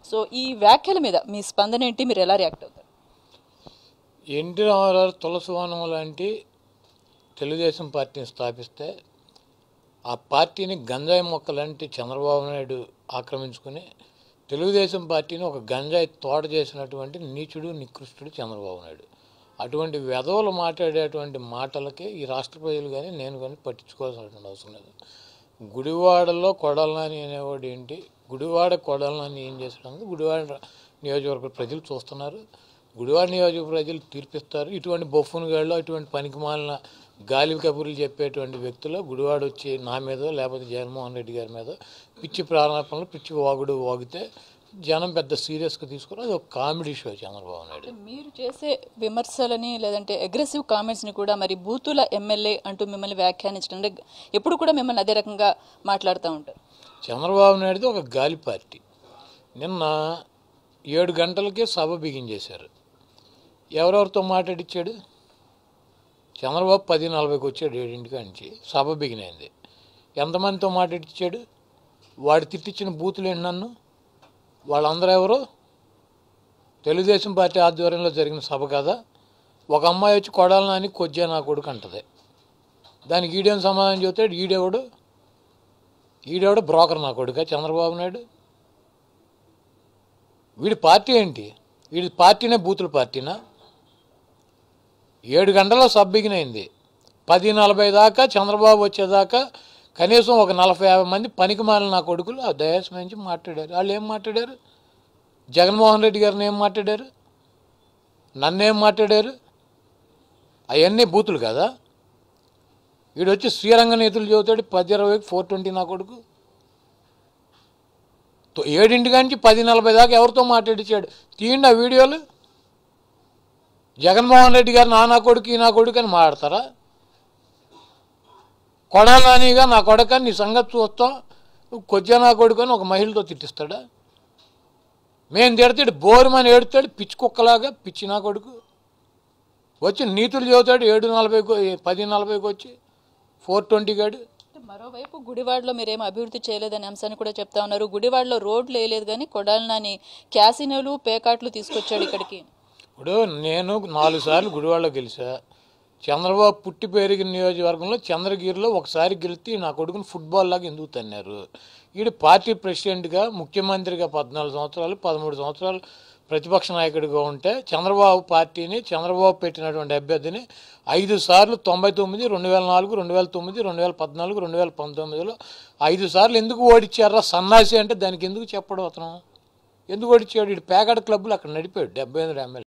so ఈ వ్యాఖ్యల మీద మీ స్పందన ఏంటి మీరు ఎలా రియాక్ట్ అవుతారు ఎన్టీ రామారావు తులసివనం లాంటి తెలుగుదేశం పార్టీని స్థాపిస్తే ఆ పార్టీని గంజాయి మొక్క లాంటి చంద్రబాబు నాయుడు ఆక్రమించుకుని తెలుగుదేశం పార్టీని ఒక గంజాయి తోట చేసినటువంటి నీచుడు నికృష్టుడు చంద్రబాబు నాయుడు అటువంటి వెధవలు మాట్లాడేటువంటి మాటలకి ఈ రాష్ట్ర ప్రజలు కానీ నేను కానీ పట్టించుకోవాల్సినటువంటి అవసరం లేదు గుడివాడలో కొడాలని అనేవాడు ఏంటి గుడివాడ కొడాలని ఏం చేశాడు గుడివాడ నియోజకవర్గ ప్రజలు చూస్తున్నారు గుడివాడ నియోజకవర్గ ప్రజలు తీర్పిస్తారు ఇటువంటి బొఫ్ఫునుగాళ్ళు ఇటువంటి పనికిమాలిన గాలి కబుర్లు చెప్పేటువంటి వ్యక్తులు గుడివాడ వచ్చి నా మీద లేకపోతే జగన్మోహన్ రెడ్డి గారి మీద పిచ్చి ప్రారంభంలో పిచ్చి వాగుడు వాగితే జనం పెద్ద సీరియస్గా తీసుకుని అది ఒక కామెడీ షో చంద్రబాబు నాయుడు మీరు చేసే విమర్శలని లేదంటే అగ్రెసివ్ కామెంట్స్ని కూడా మరి బూతుల ఎమ్మెల్యే అంటూ మిమ్మల్ని వ్యాఖ్యానించడం అంటే ఎప్పుడు కూడా మిమ్మల్ని అదే రకంగా మాట్లాడుతూ ఉంటారు చంద్రబాబు నాయుడుది ఒక గాలి పార్టీ నిన్న ఏడు గంటలకే సభ బిగించేశారు ఎవరెవరితో మాట్లాడిచ్చాడు చంద్రబాబు పది నలభైకి వచ్చాడు ఏడింటికి నుంచి సభ బిగినైంది ఎంతమందితో మాట్లాడిచ్చాడు వాడు తిట్టించిన బూతులు ఏంటి నన్ను వాళ్ళందరూ ఎవరు తెలుగుదేశం పార్టీ ఆధ్వర్యంలో జరిగిన సభ కదా ఒక అమ్మాయి వచ్చి కొడాలని కొజ్జా నా కొడుకు అంటది దానికి ఈడేం సమాధానం చెబుతాడు ఈడెవడు ఈడెవడు బ్రోకర్ నా కొడుక చంద్రబాబు నాయుడు వీడి పార్టీ ఏంటి వీడి పార్టీనే బూతుల పార్టీనా ఏడు గంటల సబ్ బిగినైంది పది నలభై దాకా చంద్రబాబు వచ్చేదాకా కనీసం ఒక నలభై యాభై మంది పనికి మాలిన నా కొడుకులు ఆ దయాసం నుంచి మాట్లాడారు వాళ్ళు ఏం మాట్లాడారు జగన్మోహన్ రెడ్డి గారిని ఏం మాట్లాడారు నన్నేం మాట్లాడారు అవన్నీ బూతులు కదా వీడు వచ్చి శ్రీరంగ నీతులు చదువుతాడు పది ఇరవైకి ఫోర్ ట్వంటీ నా కొడుకు తో- ఏడింటి నుంచి పది నలభై దాకా ఎవరితో మాట్లాడించాడు తీయండి ఆ వీడియోలు జగన్మోహన్ రెడ్డి గారు నా నా కొడుకు ఈ నా కొడుకు అని మాట్లాడతారా కొడాలనిగా నా కొడుక నీ సంగతి చూస్తాం కొద్దిగా నా కొడుకు అని ఒక మహిళతో తిట్టిస్తాడా మేము తిడతాడు బోరుమని ఏడుతాడు పిచ్చి కుక్కలాగా పిచ్చి నా కొడుకు వచ్చి నీతులు చదువుతాడు ఏడు నలభైకి పది నలభైకి వచ్చి ఫోర్ ట్వంటీ గాడు అంటే మరోవైపు గుడివాడలో మీరేం అభివృద్ధి చేయలేదనే అంశాన్ని కూడా చెప్తా ఉన్నారు గుడివాడలో రోడ్లు వేయలేదు కానీ కొడాలని క్యాసినోలు పేకాట్లు తీసుకొచ్చాడు ఇక్కడికి ఇప్పుడు నేను నాలుగు సార్లు గుడివాడలో గెలిచా చంద్రబాబు పుట్టి పెరిగిన నియోజకవర్గంలో చంద్రగిరిలో ఒకసారి గెలిచి నా కొడుకుని ఫుట్బాల్ లాగా ఎందుకు తన్నారు ఈడు పార్టీ ప్రెసిడెంట్గా ముఖ్యమంత్రిగా పద్నాలుగు సంవత్సరాలు పదమూడు సంవత్సరాలు ప్రతిపక్ష నాయకుడిగా ఉంటే చంద్రబాబు పార్టీని చంద్రబాబు పెట్టినటువంటి అభ్యర్థిని ఐదు సార్లు తొంభై తొమ్మిది రెండు వేల నాలుగు రెండు వేల తొమ్మిది రెండు వేల పద్నాలుగు రెండు వేల పంతొమ్మిదిలో ఐదు సార్లు ఎందుకు ఓడిచ్చారా సన్నాసి అంటే దానికి ఎందుకు చెప్పడం అతను ఎందుకు ఓడిచ్చాడు ఇటు పేకాట క్లబ్బులు అక్కడ నడిపాడు డెబ్బై ఎనిమిది ఎమ్మెల్యే